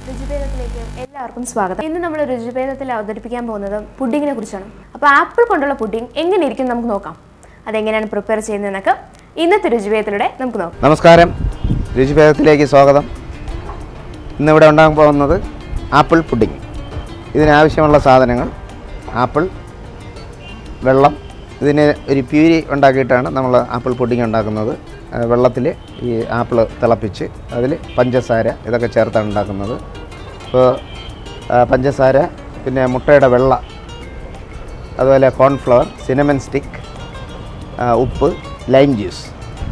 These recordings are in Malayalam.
രുചിഭേദത്തിലേക്ക് എല്ലാവർക്കും സ്വാഗതം ഇന്ന് നമ്മൾ രുചിഭേദത്തിൽ അവതരിപ്പിക്കാൻ പോകുന്നത് പുഡിങ്ങിനെ കുറിച്ചാണ് അപ്പോൾ ആപ്പിൾ കൊണ്ടുള്ള പുഡിംഗ് എങ്ങനെ ഇരിക്കും നമുക്ക് നോക്കാം അതെങ്ങനെയാണ് പ്രിപ്പയർ ചെയ്യുന്നതെന്നൊക്കെ ഇന്നത്തെ രുചിഭേദത്തിലൂടെ നമുക്ക് നോക്കാം നമസ്കാരം രുചിഭേദത്തിലേക്ക് സ്വാഗതം ഇന്നിവിടെ ഉണ്ടാകാൻ പോകുന്നത് ആപ്പിൾ പുഡിംഗ് ഇതിനാവശ്യമുള്ള സാധനങ്ങൾ ആപ്പിൾ വെള്ളം ഇതിന് ഒരു പ്യൂരി ഉണ്ടാക്കിയിട്ടാണ് നമ്മൾ ആപ്പിൾ പുഡിംഗ് ഉണ്ടാക്കുന്നത് വെള്ളത്തിൽ ഈ ആപ്പിൾ തിളപ്പിച്ച് അതിൽ പഞ്ചസാര ഇതൊക്കെ ചേർത്താണ് ഉണ്ടാക്കുന്നത് ഇപ്പോൾ ആ, പഞ്ചസാര പിന്നെ മുട്ടയുടെ വെള്ള അതുപോലെ കോൺഫ്ലവർ സിനമൻ സ്റ്റിക്ക് ആ, ഉപ്പ് ലൈം ജ്യൂസ്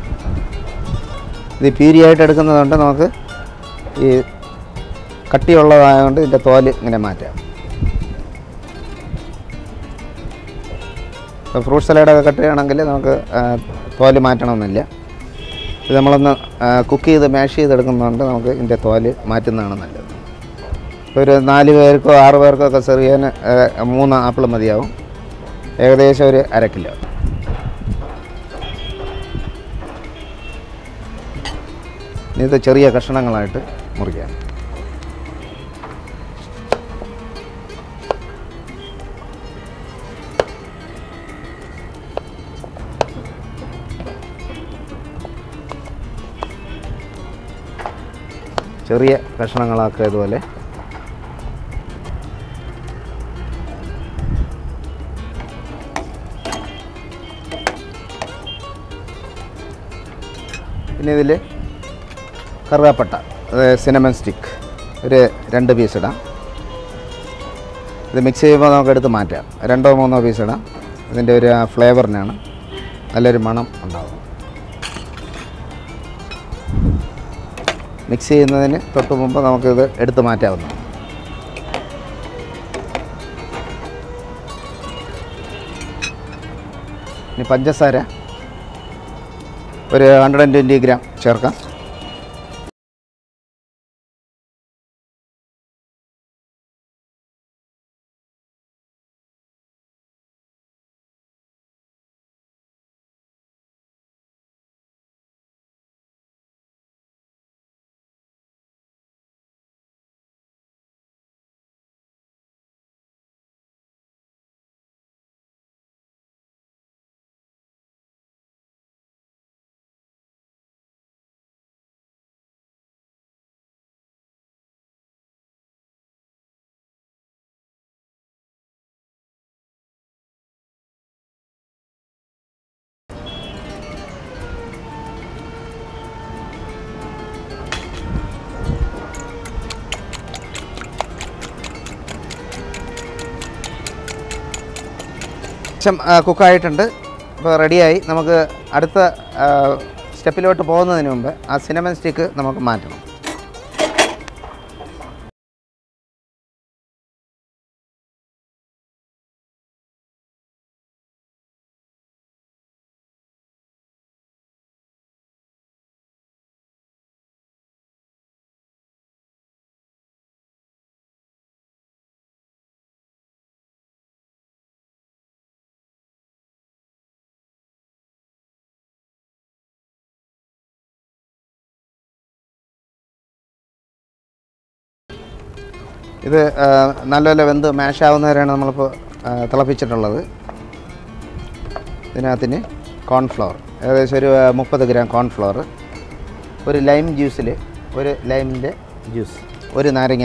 ഇത് പ്യൂരിയായിട്ട് എടുക്കുന്നതുകൊണ്ട് നമുക്ക് ഈ കട്ടിയുള്ളതായതുകൊണ്ട് ഇതിൻ്റെ തോല് ഇങ്ങനെ മാറ്റാം ഇപ്പോൾ ഫ്രൂട്ട് സലാഡൊക്കെ കട്ട് ചെയ്യണമെങ്കിൽ നമുക്ക് ആ, തോല് മാറ്റണമെന്നില്ല ഇത് നമ്മളൊന്ന് കുക്ക് ചെയ്ത് മാഷ് ചെയ്തെടുക്കുന്നതുകൊണ്ട് നമുക്ക് ഇതിൻ്റെ തോല് മാറ്റുന്നതാണ് നല്ലത് ഇപ്പോൾ ഒരു നാല് പേർക്കോ ആറ് പേർക്കോ ഒക്കെ സെർവ് ചെയ്യാൻ ആ, മൂന്ന് ആപ്പിൾ മതിയാവും ഏകദേശം ഒരു അര കിലോ ഇനി ഇത് ചെറിയ കഷ്ണങ്ങളായിട്ട് മുറിക്കാം ചെറിയ കഷ്ണങ്ങളാക്കുക ഇതുപോലെ പിന്നെ ഇതിൽ കറുവാപ്പട്ട അതായത് സിനമൻ സ്റ്റിക്ക് ഒരു രണ്ട് പീസ് ഇടാം ഇത് മിക്സ് ചെയ്യുമ്പോൾ നമുക്ക് എടുത്ത് മാറ്റാം രണ്ടോ മൂന്നോ പീസ് ഇടാം ഇതിൻ്റെ ഒരു ആ ഫ്ലേവറിനാണ് നല്ലൊരു മണം ഉണ്ടാവും മിക്സ് ചെയ്യുന്നതിന് തൊട്ട് മുമ്പ് നമുക്കിത് എടുത്ത് മാറ്റാവുന്നതാണ് ഇനി പഞ്ചസാര ഒരു ഹൺഡ്രഡ് ആൻഡ് ട്വൻറ്റി ഗ്രാം ചേർക്കാം ശം കുക്കായിട്ടുണ്ട് ഇപ്പോൾ റെഡിയായി നമുക്ക് അടുത്ത സ്റ്റെപ്പിലോട്ട് പോകുന്നതിന് മുമ്പ് ആ സിനമൻ സ്റ്റിക്ക് നമുക്ക് മാറ്റണം ഇത് ആ, നല്ലപോലെ വെന്ത് മാഷ് ആവുന്നവരെയാണ് നമ്മളിപ്പോൾ ആ, തിളപ്പിച്ചിട്ടുള്ളത് ഇതിനകത്തിന് കോൺഫ്ലവർ ഏകദേശം ഒരു മുപ്പത് ഗ്രാം കോൺഫ്ലവർ ഒരു ലൈം ജ്യൂസിൽ ഒരു ലൈമിൻ്റെ ജ്യൂസ് ഒരു നാരങ്ങ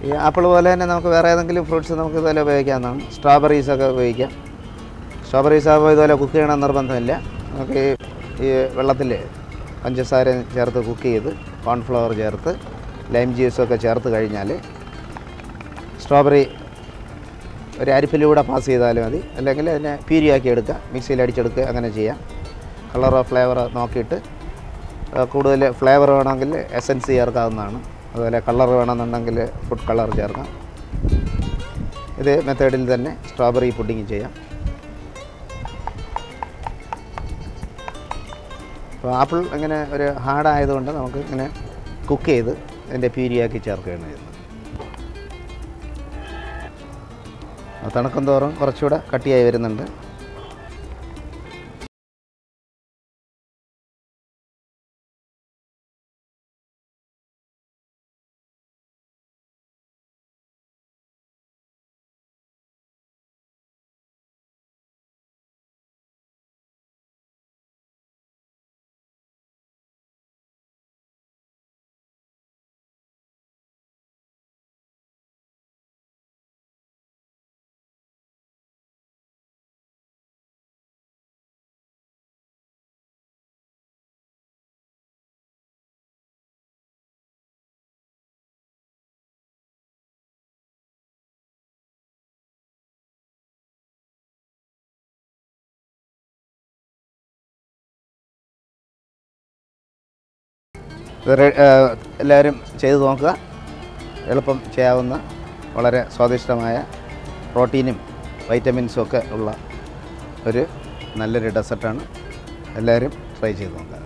ഈ ആപ്പിൾ പോലെ തന്നെ നമുക്ക് വേറെ ഏതെങ്കിലും ഫ്രൂട്ട്സ് നമുക്ക് ഇതുപോലെ ഉപയോഗിക്കാവുന്നതാണ് സ്ട്രോബെറീസ് ഒക്കെ ഉപയോഗിക്കാം സ്ട്രോബെറീസ് ആകുമ്പോൾ ഇതുപോലെ കുക്ക് ചെയ്യണം നിർബന്ധമില്ല നമുക്ക് ഈ ഈ വെള്ളത്തിൽ പഞ്ചസാര ചേർത്ത് കുക്ക് ചെയ്ത് കോൺഫ്ലവർ ചേർത്ത് ലൈം ജ്യൂസൊക്കെ ചേർത്ത് കഴിഞ്ഞാൽ സ്ട്രോബെറി ഒരു അരിപ്പിലൂടെ പാസ് ചെയ്താലും മതി അല്ലെങ്കിൽ അതിനെ പീരിയാക്കി എടുക്കുക മിക്സിയിൽ അടിച്ചെടുക്കുക അങ്ങനെ ചെയ്യാം കളറോ ഫ്ലേവറോ നോക്കിയിട്ട് ആ, കൂടുതൽ ഫ്ലേവർ വേണമെങ്കിൽ എസൻസ് ചേർക്കാവുന്നതാണ് അതുപോലെ കളർ വേണമെന്നുണ്ടെങ്കിൽ ഫുഡ് കളർ ചേർക്കാം ഇത് മെത്തേഡിൽ തന്നെ സ്ട്രോബെറി പുഡിങ് ചെയ്യാം അപ്പോൾ ആപ്പിൾ ഇങ്ങനെ ഒരു ഹാർഡായതുകൊണ്ട് നമുക്ക് ഇങ്ങനെ കുക്ക് ചെയ്ത് അതിൻ്റെ പീരിയാക്കി ചേർക്കുകയാണ് ചെയ്യുന്നത് അത് തണുക്കും തോറും കുറച്ചുകൂടെ കട്ടിയായി വരുന്നുണ്ട് ഇത് റെ- ആ, എല്ലാവരും ചെയ്തു നോക്കുക എളുപ്പം ചെയ്യാവുന്ന വളരെ സ്വാദിഷ്ടമായ പ്രോട്ടീനും വൈറ്റമിൻസും ഒക്കെ ഉള്ള ഒരു നല്ലൊരു ഡെസർട്ടാണ് എല്ലാവരും ട്രൈ ചെയ്ത് നോക്കുക